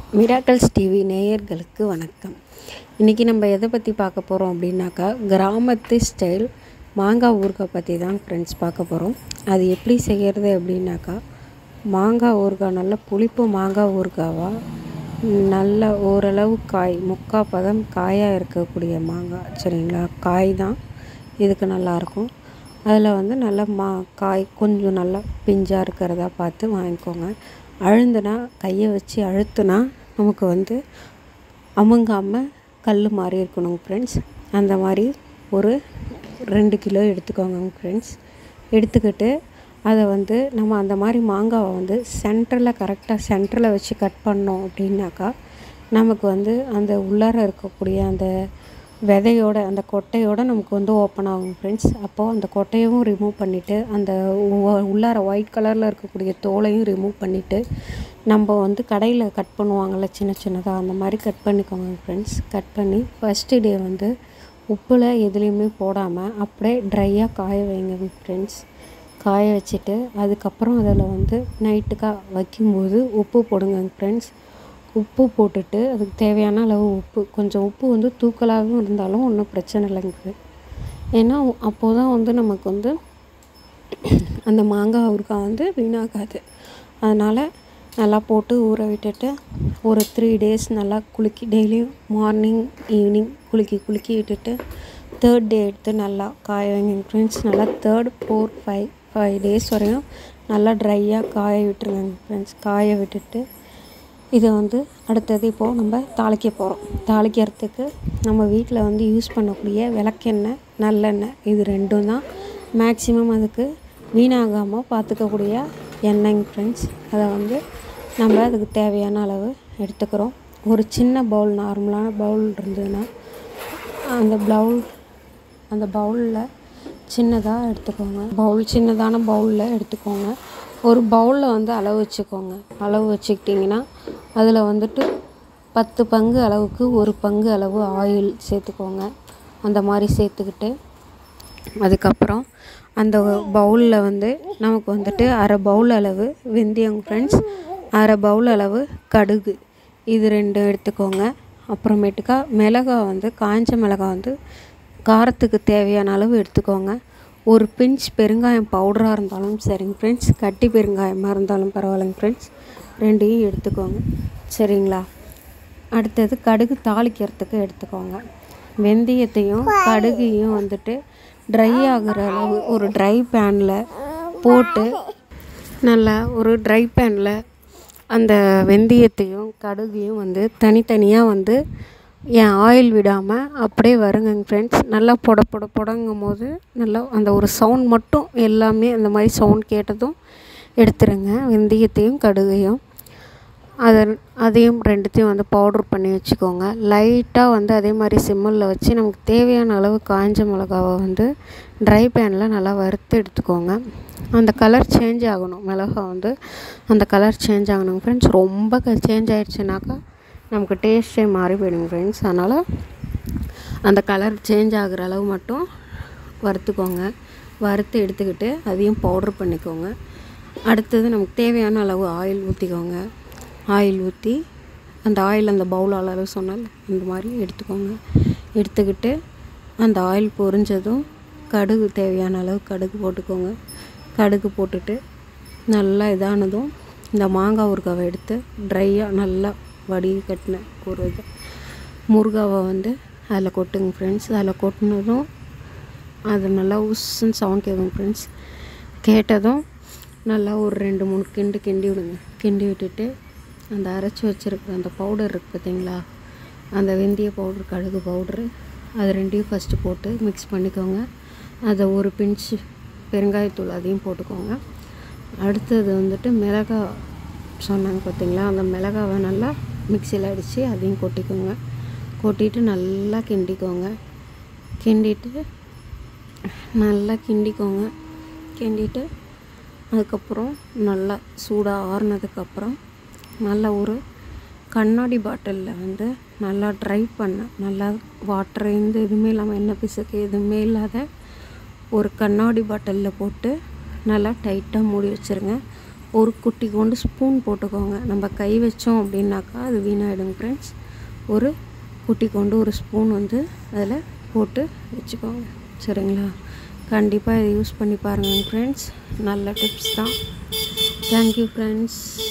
miracles TV நேயர்களுக்கு வணக்கம் இன்றைக்கி நம்ம எதை பற்றி பார்க்க போகிறோம் அப்படின்னாக்கா கிராமத்து ஸ்டைல் மாங்காய் ஊறுகாய் பற்றி தான் ஃப்ரெண்ட்ஸ் பார்க்க போகிறோம் அது எப்படி செய்கிறது அப்படின்னாக்கா மாங்காய் ஊறுகாய் நல்ல புளிப்பு மாங்காய் ஊறுகாவாக நல்ல ஓரளவு காய் முக்கா பதம் காயாக இருக்கக்கூடிய மாங்காய் சரிங்களா காய் தான் இதுக்கு நல்லாயிருக்கும் அதில் வந்து நல்ல மா காய் கொஞ்சம் நல்லா பிஞ்சாக இருக்கிறதா பார்த்து வாங்கிக்கோங்க அழுந்துனா கையை வச்சு அழுத்துனா நமக்கு வந்து அமுங்காமல் கல் மாதிரி இருக்கணும் ஃப்ரெண்ட்ஸ் அந்த மாதிரி ஒரு ரெண்டு கிலோ எடுத்துக்கோங்க ஃப்ரெண்ட்ஸ் எடுத்துக்கிட்டு அதை வந்து நம்ம அந்த மாதிரி மாங்காவை வந்து சென்டரில் கரெக்டாக சென்டரில் வச்சு கட் பண்ணோம் அப்படின்னாக்கா நமக்கு வந்து அந்த உள்ளார இருக்கக்கூடிய அந்த விதையோட அந்த கொட்டையோட நமக்கு வந்து ஓப்பன் ஆகும் ஃப்ரெண்ட்ஸ் அப்போது அந்த கொட்டையவும் ரிமூவ் பண்ணிவிட்டு அந்த உ- உள்ளார ஒயிட் கலரில் இருக்கக்கூடிய தோலையும் ரிமூவ் பண்ணிவிட்டு நம்ம வந்து கடையில் கட் பண்ணுவாங்கள்ல சின்ன சின்னதாக அந்த மாதிரி கட் பண்ணிக்கோங்க ஃப்ரெண்ட்ஸ் கட் பண்ணி ஃபஸ்ட்டு டே வந்து உப்பில் எதுலேயுமே போடாமல் அப்படியே ட்ரையாக காய வைங்க ஃப்ரெண்ட்ஸ் காய வச்சுட்டு அதுக்கப்புறம் அதில் வந்து நைட்டுக்காக வைக்கும்போது உப்பு போடுங்க ஃப்ரெண்ட்ஸ் உப்பு போட்டுட்டு அதுக்கு தேவையான அளவு உப்பு கொஞ்சம் உப்பு வந்து தூக்கலாகவும் இருந்தாலும் ஒன்றும் பிரச்சனை இல்லைங்க ஏன்னா அப்போது தான் வந்து நமக்கு வந்து அந்த மாங்காய் ஊறுகாய் வந்து வீணாகாது அதனால் நல்லா போட்டு ஊற விட்டுட்டு ஒரு த்ரீ டேஸ் நல்லா குலுக்கி டெய்லியும் மார்னிங் ஈவினிங் குலுக்கி குலுக்கி விட்டுட்டு தேர்ட் டே எடுத்து நல்லா காய வைங்க ஃப்ரெண்ட்ஸ் நல்லா third four five five days வரையும் நல்லா ட்ரையாக காய விட்டுருங்க ஃப்ரெண்ட்ஸ் காய விட்டுட்டு இதை வந்து அடுத்தது இப்போது நம்ம தாளிக்க போகிறோம் தாளிக்கிறதுக்கு நம்ம வீட்டில் வந்து யூஸ் பண்ணக்கூடிய விளக்கெண்ணெய் நல்லெண்ணெய் இது ரெண்டும் தான் மேக்ஸிமம் அதுக்கு வீணாகாமல் பார்த்துக்கக்கூடிய எண்ணெய்ங்க ஃப்ரெண்ட்ஸ் அதை வந்து நம்ம அதுக்கு தேவையான அளவு எடுத்துக்கிறோம் ஒரு சின்ன பவுல் நார்மலான பவுல் இருந்ததுன்னா அந்த பவுல் அந்த பவுலில் சின்னதாக எடுத்துக்கோங்க பவுல் சின்னதான பவுலில் எடுத்துக்கோங்க ஒரு பவுலில் வந்து அளவு வச்சுக்கோங்க அளவு வச்சுக்கிட்டிங்கன்னா அதில் வந்துட்டு பத்து பங்கு அளவுக்கு ஒரு பங்கு அளவு ஆயில் சேர்த்துக்கோங்க அந்த மாதிரி சேர்த்துக்கிட்டு அதுக்கப்புறம் அந்த பவுலில் வந்து நமக்கு வந்துட்டு அரை பவுல் அளவு வெந்தயம் ஃப்ரெண்ட்ஸ் அரை பவுல் அளவு கடுகு இது ரெண்டும் எடுத்துக்கோங்க அப்புறமேட்டுக்கா மிளகாய் வந்து காஞ்ச மிளகாய் வந்து காரத்துக்கு தேவையான அளவு எடுத்துக்கோங்க ஒரு பிஞ்ச் பெருங்காயம் பவுடராக இருந்தாலும் சரிங்க ஃப்ரெண்ட்ஸ் கட்டி பெருங்காயமாக இருந்தாலும் பரவாயில்லைங்க ஃப்ரெண்ட்ஸ் ரெண்டையும் எடுத்துக்கோங்க சரிங்களா அடுத்தது கடுகு தாளிக்கிறதுக்கு எடுத்துக்கோங்க வெந்தயத்தையும் கடுகையும் வந்துட்டு ட்ரை ஆகுற அளவு ஒரு ட்ரை பேனில் போட்டு நல்லா ஒரு ட்ரை பேனில் அந்த வெந்தயத்தையும் கடுகையும் வந்து தனித்தனியாக வந்து என் ஆயில் விடாமல் அப்படியே வருங்க ஃப்ரெண்ட்ஸ் நல்லா பொட பொட பொடங்கும் போது நல்லா அந்த ஒரு சவுண்ட் மட்டும் எல்லாமே அந்த மாதிரி சவுண்ட் கேட்டதும் எடுத்துருங்க வெந்தயத்தையும் கடுகையும் அதை அதையும் ரெண்டுத்தையும் வந்து பவுட்ரு பண்ணி வச்சுக்கோங்க லைட்டாக வந்து அதே மாதிரி சிம்மில் வச்சு நமக்கு தேவையான அளவு காஞ்ச மிளகாவை வந்து ட்ரை பேனில் நல்லா வறுத்து எடுத்துக்கோங்க அந்த கலர் சேஞ்ச் ஆகணும் மிளகா வந்து அந்த கலர் சேஞ்ச் ஆகணும் ஃப்ரெண்ட்ஸ் ரொம்ப சேஞ்ச் ஆயிடுச்சுனாக்கா நமக்கு டேஸ்ட்டே மாறி போயிடுங்க ஃப்ரெண்ட்ஸ் அதனால் அந்த கலர் சேஞ்ச் ஆகுற அளவு மட்டும் வறுத்துக்கோங்க வறுத்து எடுத்துக்கிட்டு அதையும் பவுட்ரு பண்ணிக்கோங்க அடுத்தது நமக்கு தேவையான அளவு ஆயில் ஊற்றிக்கோங்க ஆயில் ஊற்றி அந்த ஆயில் அந்த பவுல் அளவு சொன்னால் அந்த மாதிரி எடுத்துக்கோங்க எடுத்துக்கிட்டு அந்த ஆயில் பொரிஞ்சதும் கடுகு தேவையான அளவு கடுகு போட்டுக்கோங்க கடுகு போட்டுட்டு நல்லா இதானதும் இந்த மாங்காய் ஊறுகாவை எடுத்து ட்ரையாக நல்லா வடி கட்டின ஒரு இது முருகாவை வந்து அதில் கொட்டுங்க ஃப்ரெண்ட்ஸ் அதில் கொட்டினதும் அது நல்லா உஸ்ஸுன்னு சவுண்ட் கேட்கும் ஃப்ரெண்ட்ஸ் கேட்டதும் நல்லா ஒரு ரெண்டு மூணு கிண்டு கிண்டி விடுங்க கிண்டி விட்டுட்டு அந்த அரைச்சி வச்சுருக்க அந்த பவுடர் இருக்குது பார்த்தீங்களா அந்த வெந்தய பவுட்ரு கடுகு பவுட்ரு அது ரெண்டையும் ஃபஸ்ட்டு போட்டு மிக்ஸ் பண்ணிக்கோங்க அதை ஒரு பிஞ்சு பெருங்காயத்தூள் அதையும் போட்டுக்கோங்க அடுத்தது வந்துட்டு மிளகாய் சொன்னாங்க பார்த்தீங்களா அந்த மிளகாவை நல்லா மிக்சியில் அடித்து அதையும் கொட்டிக்கோங்க கொட்டிட்டு நல்லா கிண்டிக்கோங்க கிண்டிட்டு நல்லா கிண்டிக்கோங்க கிண்டிட்டு அதுக்கப்புறம் நல்லா சூடாக ஆறுனதுக்கப்புறம் நல்ல ஒரு கண்ணாடி பாட்டிலில் வந்து நல்லா ட்ரை பண்ண நல்லா வாட்டர் எந்த எதுவுமே இல்லாமல் எண்ணெய் பிசுக்கு எதுவுமே இல்லாத ஒரு கண்ணாடி பாட்டிலில் போட்டு நல்லா டைட்டாக மூடி வச்சுருங்க ஒரு குட்டி கொண்டு ஸ்பூன் போட்டுக்கோங்க நம்ம கை வச்சோம் அப்படின்னாக்கா அது வீணாயிடுங்க ஃப்ரெண்ட்ஸ் ஒரு குட்டி கொண்டு ஒரு ஸ்பூன் வந்து அதில் போட்டு வச்சுக்கோங்க சரிங்களா கண்டிப்பாக இதை யூஸ் பண்ணி பாருங்கள் ஃப்ரெண்ட்ஸ் நல்ல டிப்ஸ் தான் தேங்க்யூ ஃப்ரெண்ட்ஸ்